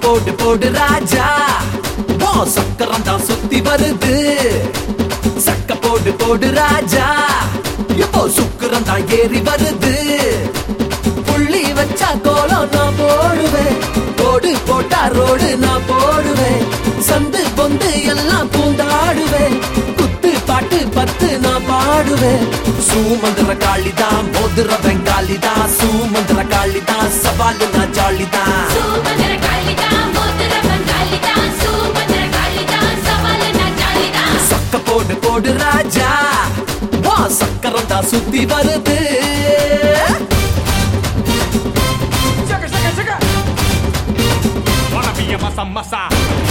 போடு போடு ராஜா ஓ சக்கரம் தான் சுத்தி வருது சக்க போடு போடு ராஜா இப்போ சுக்கரம் தான் ஏறி வருது புள்ளி வச்சா கோலம் நான் போடுவேன் கோடு போட்டா ரோடு நான் போடுவேன் சந்து பொந்து எல்லாம் பூந்தாடுவேன் குத்து பாட்டு பத்து நான் பாடுவேன் சூமந்திர காளிதான் மோதிர வெங்காலிதான் சூமந்திர காளிதான் சவாலு நான் ஜாலிதான் சூமந்திர காளிதா மோதிர பங்காளிதா சூமந்திர காளிதா சவாலனா ஜாலிதா சக்க போடு போடு ராஜா வா சக்கரம் தான் சுத்தி வருது Chaka, chaka, chaka. Wanna be a masa masa.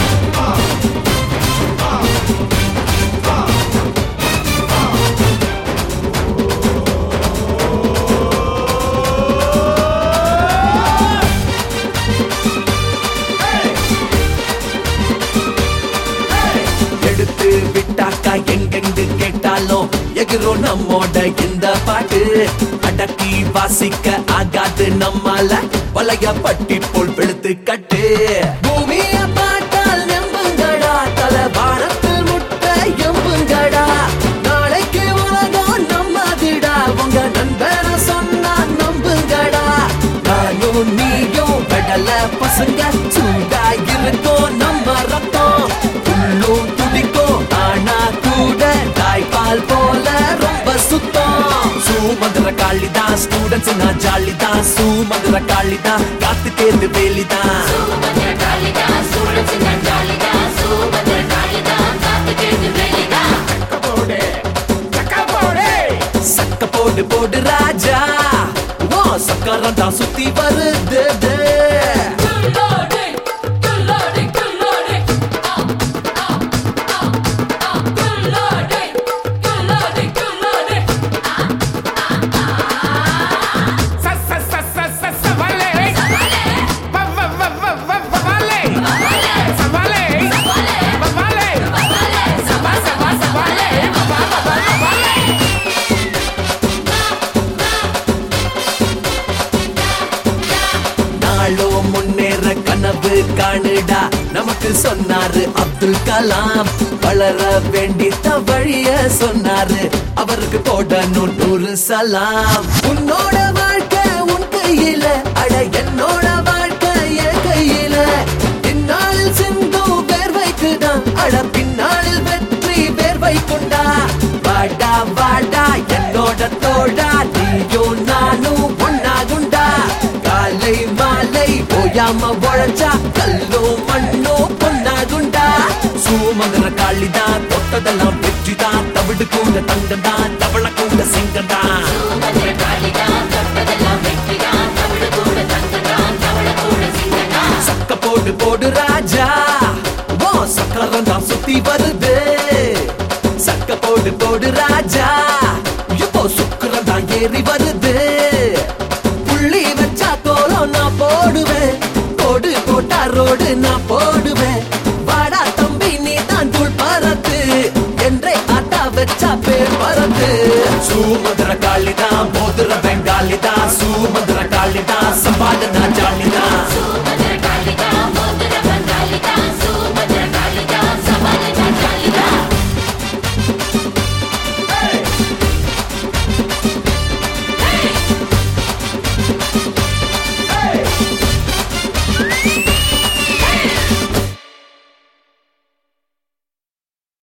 எடுத்து விட்டாக்கா எங்கெங்கு கேட்டாலும் எகிரும் நம்மோட இந்த பாட்டு அடக்கி வாசிக்க ஆகாது நம்மால வளைய பட்டி போல் வெளுத்து கட்டு பூமிய பார்த்தால் நம்புங்கடா தலை வானத்தில் முட்டை எம்புங்கடா நாளைக்கு உலகம் நம்மதிடா உங்க நண்பன சொன்னா நம்புங்கடா நானும் நீயும் கடல பசங்க சூடா இருக்கோம் நம்ம ரத்தம் உள்ளும் துடிக்கும் ஆனா கூட தாய்ப்பால் போல ரொம்ப சுத்தம் சூமந்திர காளிதான் ஸ்டூடெண்ட்ஸ் நான் ஜாலிதான் சூமந்திர காளிதான் காத்து கேந்து வேலிதான் சூமந்திர காளிதா சூரசிங்க ஜாலிதா சூமந்திர காளிதா காத்து கேட்டு வெளிதா Kabode. Kabode. சக்க போடு போடு ராஜா ஓ சக்கரம் தான் சுத்தி வருது குல்லோடி குல்லோடி குல்லோடி ஆ ஆ ஆ ஆ குல்லோடி குல்லோடி குல்லோடி Sa, sa, sa, sa, sa, sa, vale. Va, va, va, va, va, va, vale. Sa, vale. Va, vale. Sa, va, sa, va, sa, vale. Va, va, va, va, va, vale. நாளோ முன்னேற கனவு காணுடா நமக்கு சொன்னாரு அப்துல் கலாம் வளர வேண்டித்த வழிய சொன்னாரு அவருக்கு போடணும் நூறு சலாம் உன்னோட வாழ்க்கை உன் கையில அட என்னோட வாழ்க்கை என் கையில பின்னாளில் சிந்தும் வேர்வைக்குதான் அட பின்னாளில் வெற்றி வேர்வை கொண்டா வாடா வாடா என்னோட தோடா நீயும் நானும் ஒன்னாகுண்டா காலை மாலை ஓயாம உழைச்சா கல்லும் மண்ணும் பொன்னாகுண்டா சூமந்திர காளிதான் தொட்டதெல்லாம் வெற்றிதான் தவிடு கூட தங்கம்தான் தவள கூட சிங்கம்தான் சூமந்திர காளிதா தொட்டதெல்லாம் வெற்றிதா தமிழ் கூட தங்கதான் தவள கூட சிங்கதா சக்க போடு போடு ராஜா ஓ சக்கரம் தான் சுத்தி வருது சக்க போடு போடு ராஜா இப்போ சுக்கரம் தான் ஏறி வருது புள்ளி வச்சா கோலம் நான் போடுவேன் கோடு போட்டா ரோடு நான் போடுவேன் வாடா தம்பி நீ தான் தூள் பறத்து என்றே ஆட்டா வச்சா பேர் பறத்து சூமந்திர காளிதான் மோதிர பெங்காலிதான் சூமந்திர காளிதான் சம்பாடு நான் ஜாலிதான் சூமந்திர